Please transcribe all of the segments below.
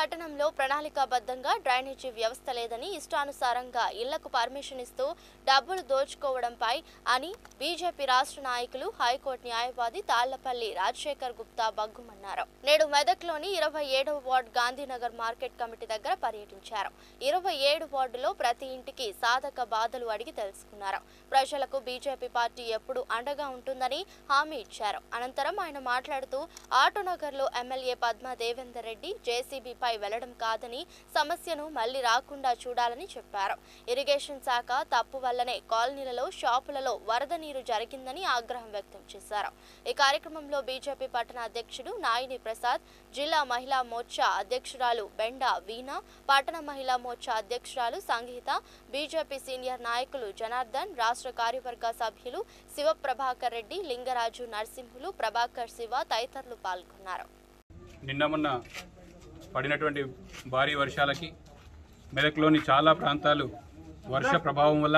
పట్టణంలో ప్రణాళికాబద్ధంగా డ్రైనేజీ వ్యవస్థ లేదని ఇష్టానుసారంగా ఇళ్లకు పర్మిషన్ ఇస్తూ డబ్బులు దోచుకోవడంపై అని బీజేపీ రాష్ట్ర నాయకులు హైకోర్టు న్యాయవాది తాళ్లపల్లి రాజశేఖర్ గుప్తా బగ్గుమన్నారు నేడు మెదక్లోని ఇరవై ఏడవ వార్డు గాంధీనగర్ మార్కెట్ కమిటీ దగ్గర పర్యటించారు ఇరవై ఏడు వార్డులో ప్రతి ఇంటికి సాధక బాధలు అడిగి తెలుసుకున్నారు ప్రజలకు బీజేపీ పార్టీ ఎప్పుడు అండగా ఉంటుందని హామీ ఇచ్చారు అనంతరం ఆయన మాట్లాడుతూ ఆటోనగర్లో ఎమ్మెల్యే పద్మా దేవేందర్ రెడ్డి జేసీబీపై వెళ్లడం కాదని సమస్యను మళ్లీ రాకుండా చూడాలని చెప్పారు ఇరిగేషన్ శాఖ తప్పు వల్లనే కాలనీలలో షాపులలో వరద నీరు జరిగిందని ఆగ్రహం వ్యక్తం చేశారు ఈ కార్యక్రమంలో బీజేపీ పట్టణ అధ్యక్షుడు నాయిని ప్రసాద్ జిల్లా మహిళా మోర్చా అధ్యక్షురాలు బెండా వీణా పట్టణ మహిళా మోర్చా అధ్యక్షురాలు సంగీత బీజేపీ సీనియర్ నాయకులు జనార్దన్ రాష్ట్ర కార్యవర్గ సభ్యులు శివప్రభాకర్ రెడ్డి లింగరాజు నరసింహులు ప్రభాకర్ శివ తదితరులు పాల్గొన్నారు నిన్న మొన్న పడినటువంటి భారీ వర్షాలకి మెదక్లోని చాలా ప్రాంతాలు వర్ష ప్రభావం వల్ల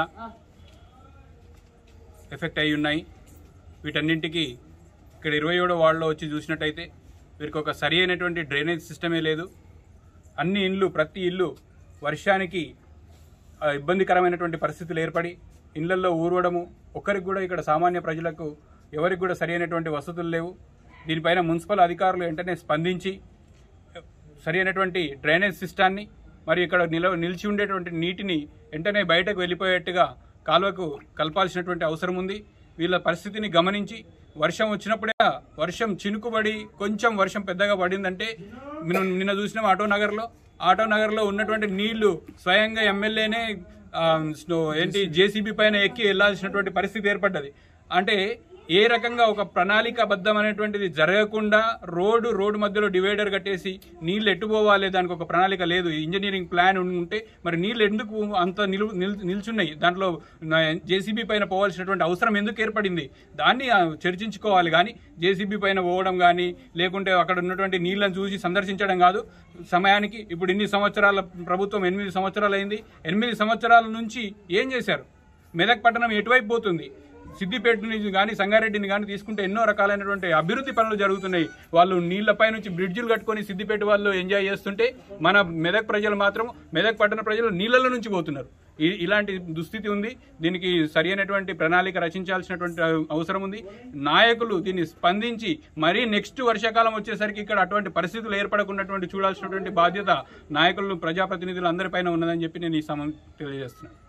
ఎఫెక్ట్ అయి ఉన్నాయి వీటన్నింటికి ఇక్కడ ఇరవై ఏడో వార్డులో వచ్చి చూసినట్టయితే వీరికి ఒక సరి అయినటువంటి డ్రైనేజ్ సిస్టమే లేదు అన్ని ఇండ్లు ప్రతి ఇల్లు వర్షానికి ఆ, ఇబ్బందికరమైనటువంటి పరిస్థితులు ఏర్పడి ఇళ్లల్లో ఊరవడము ఒక్కరికి కూడా ఇక్కడ సామాన్య ప్రజలకు ఎవరికి కూడా సరి అయినటువంటి వసతులు లేవు దీనిపైన మున్సిపల్ అధికారులు వెంటనే స్పందించి సరి అయినటువంటి డ్రైనేజ్ సిస్టాన్ని మరియు ఇక్కడ నిల నిలిచి ఉండేటువంటి నీటిని వెంటనే బయటకు వెళ్ళిపోయేట్టుగా కాలువకు కలపాల్సినటువంటి అవసరం ఉంది వీళ్ళ పరిస్థితిని గమనించి వర్షం వచ్చినప్పుడే వర్షం చినుకుబడి కొంచెం వర్షం పెద్దగా పడిందంటే మనం నిన్న చూసినాం ఆటో నగర్లో ఆటో నగర్లో ఉన్నటువంటి నీళ్లు స్వయంగా ఎమ్మెల్యేనే ఆ, స్నో ఏంటి జేసీబీ పైన ఎక్కి వెళ్లాల్సినటువంటి పరిస్థితి ఏర్పడ్డది అంటే ఏ రకంగా ఒక ప్రణాళికాబద్ధమైనటువంటిది జరగకుండా రోడ్డు రోడ్డు మధ్యలో డివైడర్ కట్టేసి నీళ్లు ఎట్టుపోవాలి దానికి ఒక ప్రణాళిక లేదు ఇంజనీరింగ్ ప్లాన్ ఉంటే మరి నీళ్లు ఎందుకు అంత నిలు నిల్- నిల్చున్నాయి దాంట్లో జేసీబీ పైన పోవాల్సినటువంటి అవసరం ఎందుకు ఏర్పడింది దాన్ని ఆ, చర్చించుకోవాలి కానీ జేసీబీ పైన పోవడం కానీ లేకుంటే అక్కడ ఉన్నటువంటి నీళ్లను చూసి సందర్శించడం కాదు సమయానికి ఇప్పుడు ఇన్ని సంవత్సరాల ప్రభుత్వం ఎనిమిది సంవత్సరాలు అయింది ఎనిమిది సంవత్సరాల నుంచి ఏం చేశారు మెదక్ పట్టణం ఎటువైపు పోతుంది సిద్దిపేటని కానీ సంగారెడ్డిని కానీ తీసుకుంటే ఎన్నో రకాలైనటువంటి అభివృద్ధి పనులు జరుగుతున్నాయి వాళ్ళు నీళ్లపై నుంచి బ్రిడ్జిలు కట్టుకొని సిద్దిపేట వాళ్ళు ఎంజాయ్ చేస్తుంటే మన మెదక్ ప్రజలు మాత్రం మెదక్ పట్టణ ప్రజలు నీళ్ళలో నుంచి పోతున్నారు ఈ- ఇలాంటి దుస్థితి ఉంది దీనికి సరి అయినటువంటి ప్రణాళిక రచించాల్సినటువంటి అవసరం ఉంది నాయకులు దీన్ని స్పందించి మరీ నెక్స్ట్ వర్షాకాలం వచ్చేసరికి ఇక్కడ అటువంటి పరిస్థితులు ఏర్పడకున్నటువంటి చూడాల్సినటువంటి బాధ్యత నాయకులు ప్రజాప్రతినిధులు అందరిపైన ఉన్నదని చెప్పి నేను ఈ సమయం తెలియజేస్తున్నాను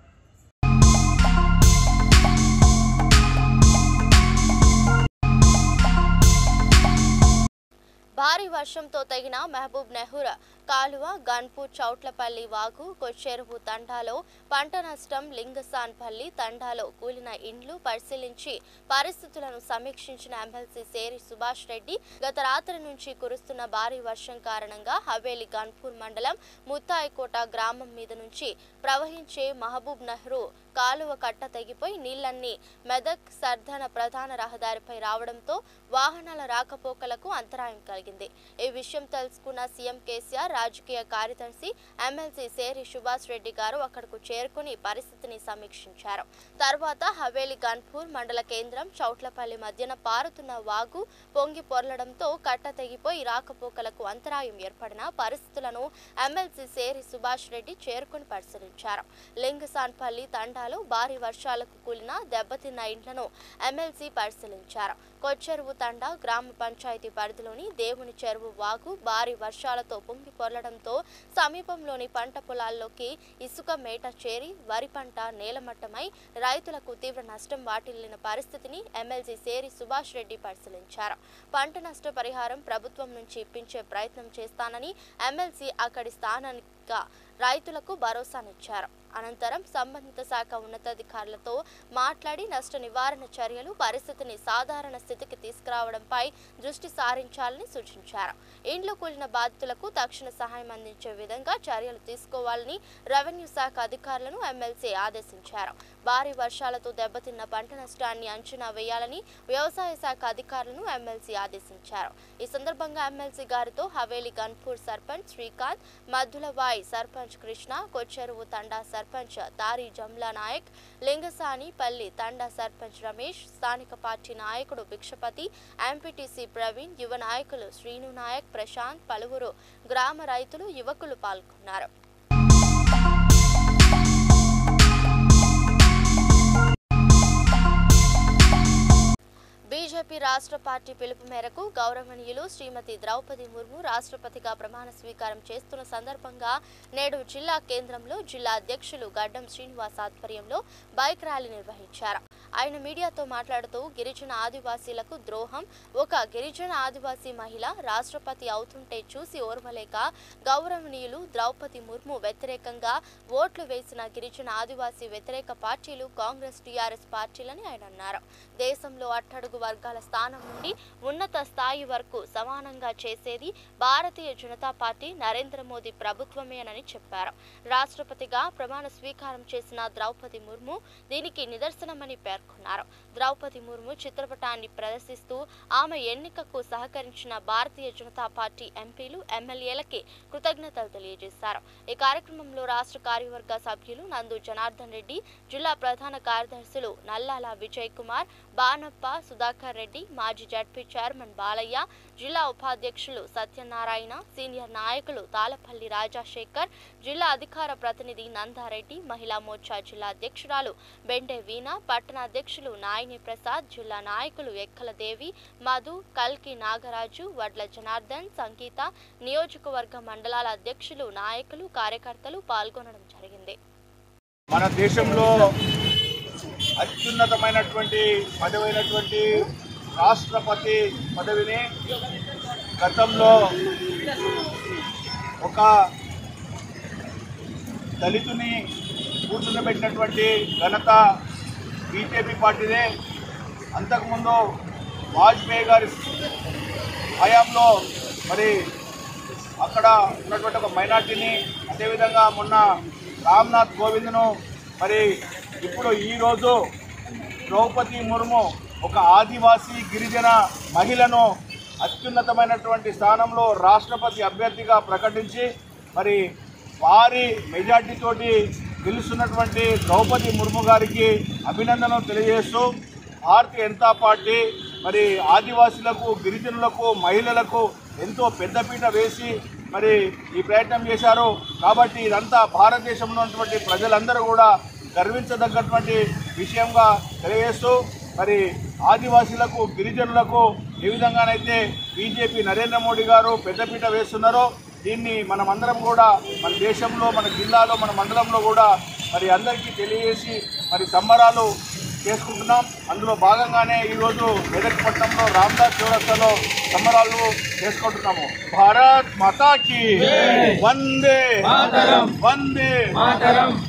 భారీ వర్షంతో తగిన మహబూబ్ నెహ్రూ కాలువ గన్పూర్ చౌట్లపల్లి వాగు కొచ్చెరువు తండాలో పంట నష్టం లింగసాన్పల్లి తండాలో కూలిన ఇండ్లు పరిశీలించి పరిస్థితులను సమీక్షించిన ఎమ్మెల్సీ సేరి సుభాష్ రెడ్డి గత రాత్రి నుంచి కురుస్తున్న భారీ వర్షం కారణంగా హవేలి గన్పూర్ మండలం ముత్తాయికోట గ్రామం మీద నుంచి ప్రవహించే మహబూబ్ నెహ్రూ కాలువ కట్ట తెగిపోయి నీళ్లన్నీ మెదక్ సర్ధన ప్రధాన రహదారిపై రావడంతో వాహనాల రాకపోకలకు అంతరాయం కలిగింది ఈ విషయం తెలుసుకున్న సీఎం కేసీఆర్ రాజకీయ కార్యదర్శి ఎమ్మెల్సీ సేరి సుభాష్ రెడ్డి గారు అక్కడకు చేరుకుని పరిస్థితిని సమీక్షించారు తర్వాత హవేలి గన్పూర్ మండల కేంద్రం చౌట్లపల్లి మధ్యన పారుతున్న వాగు పొంగి పొర్లడంతో కట్ట తెగిపోయి రాకపోకలకు అంతరాయం ఏర్పడిన పరిస్థితులను ఎమ్మెల్సీ సేరి సుభాష్ రెడ్డి చేరుకుని పరిశీలించారు లింగసాన్పల్లి తండాలో భారీ వర్షాలకు కూలిన దెబ్బతిన్న ఇండ్లను ఎమ్మెల్సీ పరిశీలించారు కొచ్చెరువు తండా గ్రామ పంచాయతీ పరిధిలోని దేవుని చెరువు వాగు భారీ వర్షాలతో పొంగి పొర్లడంతో సమీపంలోని పంట పొలాల్లోకి ఇసుక మేట చేరి వరి పంట నేలమట్టమై రైతులకు తీవ్ర నష్టం వాటిల్లిన పరిస్థితిని ఎమ్మెల్సీ సేరి సుభాష్ రెడ్డి పరిశీలించారు పంట నష్ట పరిహారం ప్రభుత్వం నుంచి ఇప్పించే ప్రయత్నం చేస్తానని ఎమ్మెల్సీ అక్కడి స్థానిక రైతులకు భరోసానిచ్చారు అనంతరం సంబంధిత శాఖ ఉన్నతాధికారులతో మాట్లాడి నష్ట నివారణ చర్యలు పరిస్థితిని సాధారణ స్థితికి తీసుకురావడంపై దృష్టి సారించాలని సూచించారు ఇండ్లు కూలిన బాధితులకు తక్షణ సహాయం అందించే విధంగా చర్యలు తీసుకోవాలని రెవెన్యూ శాఖ అధికారులను ఎమ్మెల్సీ ఆదేశించారు భారీ వర్షాలతో దెబ్బతిన్న పంట నష్టాన్ని అంచనా వేయాలని వ్యవసాయ శాఖ అధికారులను ఎమ్మెల్సీ ఆదేశించారు ఈ సందర్భంగా ఎమ్మెల్సీ గారితో హవేలి గన్పూర్ సర్పంచ్ శ్రీకాంత్ మద్దులవాయ్ పై సర్పంచ్ కృష్ణ కొచ్చెరువు తండా సర్పంచ్ దారి జమ్లా నాయక్ లింగసాని పల్లి తండా సర్పంచ్ రమేష్ స్థానిక పార్టీ నాయకుడు భిక్షపతి ఎంపీటీసీ ప్రవీణ్ యువ నాయకులు శ్రీను నాయక్ ప్రశాంత్ పలువురు గ్రామ రైతులు యువకులు పాల్గొన్నారు బీజేపీ రాష్ట్ర పార్టీ పిలుపు మేరకు గౌరవనీయులు శ్రీమతి ద్రౌపది ముర్ము రాష్ట్రపతిగా ప్రమాణ స్వీకారం చేస్తున్న సందర్భంగా నేడు జిల్లా కేంద్రంలో జిల్లా అధ్యక్షులు గడ్డం శ్రీనివాస్ ఆధ్వర్యంలో బైక్ ర్యాలీ నిర్వహించారు ఆయన మీడియాతో మాట్లాడుతూ గిరిజన ఆదివాసీలకు ద్రోహం ఒక గిరిజన ఆదివాసీ మహిళ రాష్ట్రపతి అవుతుంటే చూసి ఓర్వలేక గౌరవనీయులు ద్రౌపది ముర్ము వ్యతిరేకంగా ఓట్లు వేసిన గిరిజన ఆదివాసీ వ్యతిరేక పార్టీలు కాంగ్రెస్ టీఆర్ఎస్ పార్టీలని ఆయన అన్నారు దేశంలో అట్టడుగు వర్గాల స్థానం నుండి ఉన్నత స్థాయి వరకు సమానంగా చేసేది భారతీయ జనతా పార్టీ నరేంద్ర మోదీ ప్రభుత్వమేనని చెప్పారు రాష్ట్రపతిగా ప్రమాణ స్వీకారం చేసిన ద్రౌపది ముర్ము దీనికి నిదర్శనమని పేర్కొన్నారు ద్రౌపది ముర్ము చిత్రపటాన్ని ప్రదర్శిస్తూ ఆమె ఎన్నికకు సహకరించిన భారతీయ జనతా పార్టీ ఎంపీలు ఎమ్మెల్యేలకి కృతజ్ఞతలు తెలియజేశారు ఈ కార్యక్రమంలో రాష్ట్ర కార్యవర్గ సభ్యులు నందు జనార్దన్ రెడ్డి జిల్లా ప్రధాన కార్యదర్శులు నల్లాల విజయ్ కుమార్ బానప్ప సుధాకర్ రెడ్డి మాజీ జడ్పీ చైర్మన్ బాలయ్య జిల్లా ఉపాధ్యక్షులు సత్యనారాయణ సీనియర్ నాయకులు తాలపల్లి రాజాశేఖర్ జిల్లా అధికార ప్రతినిధి నందారెడ్డి మహిళా మోర్చా జిల్లా అధ్యక్షురాలు బెండే వీణ పట్టణ అధ్యక్షులు నాయని ప్రసాద్ జిల్లా నాయకులు ఎక్కల దేవి మధు కల్కి నాగరాజు వడ్ల జనార్దన్ సంగీత నియోజకవర్గ మండలాల అధ్యక్షులు నాయకులు కార్యకర్తలు పాల్గొనడం జరిగింది మన దేశంలో అత్యున్నతమైనటువంటి పదవైనటువంటి రాష్ట్రపతి పదవిని గతంలో ఒక దళితుని కూర్చుండబెట్టినటువంటి ఘనత బీజేపీ పార్టీదే అంతకుముందు వాజ్పేయి గారి హయాంలో మరి అక్కడ ఉన్నటువంటి ఒక మైనార్టీని అదేవిధంగా మొన్న రామ్నాథ్ కోవింద్ను మరి ఇప్పుడు ఈరోజు ద్రౌపది ముర్ము ఒక ఆదివాసీ గిరిజన మహిళను అత్యున్నతమైనటువంటి స్థానంలో రాష్ట్రపతి అభ్యర్థిగా ప్రకటించి మరి వారి మెజార్టీతోటి గెలుస్తున్నటువంటి ద్రౌపది ముర్ము గారికి అభినందనలు తెలియజేస్తూ భారతీయ జనతా పార్టీ మరి ఆదివాసులకు గిరిజనులకు మహిళలకు ఎంతో పెద్దపీట వేసి మరి ఈ ప్రయత్నం చేశారు కాబట్టి ఇదంతా భారతదేశంలో ఉన్నటువంటి ప్రజలందరూ కూడా గర్వించదగ్గటువంటి విషయంగా తెలియజేస్తూ మరి ఆదివాసీలకు గిరిజనులకు ఏ విధంగానైతే బీజేపీ నరేంద్ర మోడీ గారు పెద్దపీట వేస్తున్నారో దీన్ని మనమందరం కూడా మన దేశంలో మన జిల్లాలో మన మండలంలో కూడా మరి అందరికీ తెలియజేసి మరి సంబరాలు చేసుకుంటున్నాం అందులో భాగంగానే ఈరోజు మెదక్ పట్టణంలో రామ్దాస్ చౌరస్తాలో సంబరాలు చేసుకుంటున్నాము భారత్ మాతాకి వందే వందే